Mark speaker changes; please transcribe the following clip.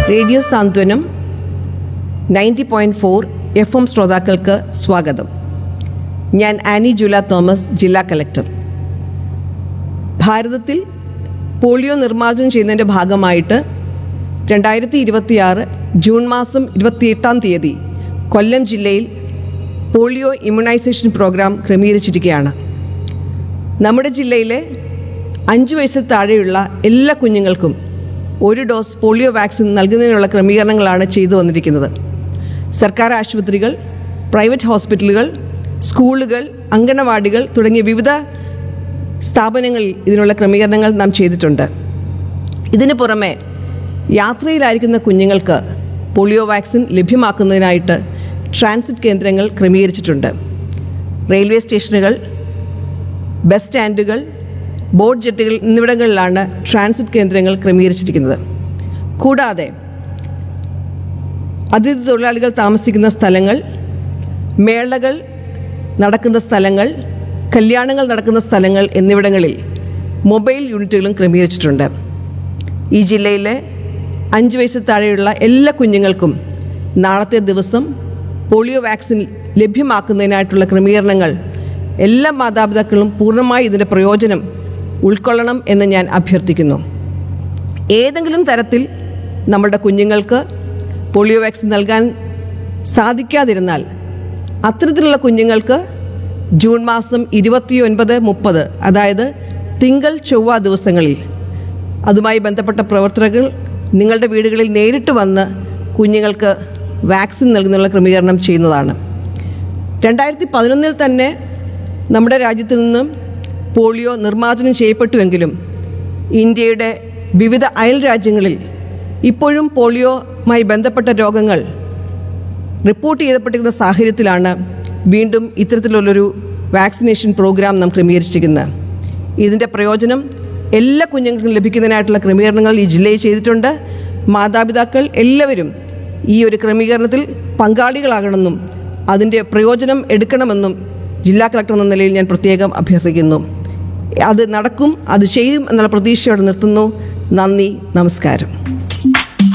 Speaker 1: radio Santhwanam ninety point four F M ശ്രോതാക്കൾക്ക് സ്വാഗതം ഞാൻ ആനി ജുല തോമസ് ജില്ലാ കലക്ടർ ഭാരതത്തിൽ പോളിയോ നിർമ്മാർജ്ജനം ചെയ്യുന്നതിൻ്റെ ഭാഗമായിട്ട് രണ്ടായിരത്തി ഇരുപത്തിയാറ് ജൂൺ മാസം ഇരുപത്തിയെട്ടാം തീയതി കൊല്ലം ജില്ലയിൽ പോളിയോ ഇമ്മ്യൂണൈസേഷൻ പ്രോഗ്രാം ക്രമീകരിച്ചിരിക്കുകയാണ് നമ്മുടെ ജില്ലയിലെ അഞ്ച് വയസ്സിൽ താഴെയുള്ള എല്ലാ കുഞ്ഞുങ്ങൾക്കും ഒരു ഡോസ് പോളിയോ വാക്സിൻ നൽകുന്നതിനുള്ള ക്രമീകരണങ്ങളാണ് ചെയ്തു വന്നിരിക്കുന്നത് സർക്കാർ ആശുപത്രികൾ പ്രൈവറ്റ് ഹോസ്പിറ്റലുകൾ സ്കൂളുകൾ അങ്കണവാടികൾ തുടങ്ങിയ വിവിധ സ്ഥാപനങ്ങളിൽ ഇതിനുള്ള ക്രമീകരണങ്ങൾ നാം ചെയ്തിട്ടുണ്ട് ഇതിന് പുറമെ യാത്രയിലായിരിക്കുന്ന കുഞ്ഞുങ്ങൾക്ക് പോളിയോ വാക്സിൻ ലഭ്യമാക്കുന്നതിനായിട്ട് ട്രാൻസിറ്റ് കേന്ദ്രങ്ങൾ ക്രമീകരിച്ചിട്ടുണ്ട് റെയിൽവേ സ്റ്റേഷനുകൾ ബസ് സ്റ്റാൻഡുകൾ ബോട്ട് ജെട്ടുകൾ എന്നിവിടങ്ങളിലാണ് ട്രാൻസിറ്റ് കേന്ദ്രങ്ങൾ ക്രമീകരിച്ചിരിക്കുന്നത് കൂടാതെ അതിഥി തൊഴിലാളികൾ താമസിക്കുന്ന സ്ഥലങ്ങൾ മേളകൾ നടക്കുന്ന സ്ഥലങ്ങൾ കല്യാണങ്ങൾ നടക്കുന്ന സ്ഥലങ്ങൾ എന്നിവിടങ്ങളിൽ മൊബൈൽ യൂണിറ്റുകളും ക്രമീകരിച്ചിട്ടുണ്ട് ഈ ജില്ലയിലെ അഞ്ച് വയസ്സിൽ താഴെയുള്ള എല്ലാ കുഞ്ഞുങ്ങൾക്കും നാളത്തെ ദിവസം പോളിയോ വാക്സിൻ ലഭ്യമാക്കുന്നതിനായിട്ടുള്ള ക്രമീകരണങ്ങൾ എല്ലാ മാതാപിതാക്കളും പൂർണ്ണമായി ഇതിൻ്റെ പ്രയോജനം ഉൾക്കൊള്ളണം എന്ന് ഞാൻ അഭ്യർത്ഥിക്കുന്നു ഏതെങ്കിലും തരത്തിൽ നമ്മുടെ കുഞ്ഞുങ്ങൾക്ക് പോളിയോ വാക്സിൻ നൽകാൻ സാധിക്കാതിരുന്നാൽ അത്തരത്തിലുള്ള കുഞ്ഞുങ്ങൾക്ക് ജൂൺ മാസം ഇരുപത്തിയൊൻപത് മുപ്പത് അതായത് തിങ്കൾ ചൊവ്വ ദിവസങ്ങളിൽ അതുമായി ബന്ധപ്പെട്ട പ്രവർത്തകർ നിങ്ങളുടെ വീടുകളിൽ നേരിട്ട് വന്ന് കുഞ്ഞുങ്ങൾക്ക് വാക്സിൻ നൽകുന്നതിനുള്ള ക്രമീകരണം ചെയ്യുന്നതാണ് രണ്ടായിരത്തി പതിനൊന്നിൽ തന്നെ നമ്മുടെ രാജ്യത്ത് നിന്നും പോളിയോ നിർമ്മാർജ്ജനം ചെയ്യപ്പെട്ടുവെങ്കിലും ഇന്ത്യയുടെ വിവിധ അയൽ രാജ്യങ്ങളിൽ ഇപ്പോഴും പോളിയോമായി ബന്ധപ്പെട്ട രോഗങ്ങൾ റിപ്പോർട്ട് ചെയ്യപ്പെട്ടിരുന്ന സാഹചര്യത്തിലാണ് വീണ്ടും ഇത്തരത്തിലുള്ളൊരു വാക്സിനേഷൻ പ്രോഗ്രാം നാം ക്രമീകരിച്ചിരിക്കുന്നത് ഇതിൻ്റെ പ്രയോജനം എല്ലാ കുഞ്ഞുങ്ങൾക്കും ലഭിക്കുന്നതിനായിട്ടുള്ള ക്രമീകരണങ്ങൾ ഈ ജില്ലയിൽ ചെയ്തിട്ടുണ്ട് മാതാപിതാക്കൾ എല്ലാവരും ഈ ഒരു ക്രമീകരണത്തിൽ പങ്കാളികളാകണമെന്നും അതിൻ്റെ പ്രയോജനം എടുക്കണമെന്നും ജില്ലാ കളക്ടർ എന്ന നിലയിൽ ഞാൻ പ്രത്യേകം അഭ്യർത്ഥിക്കുന്നു അത് നടക്കും അത് ചെയ്യും എന്നുള്ള പ്രതീക്ഷയോടെ നിർത്തുന്നു നന്ദി നമസ്കാരം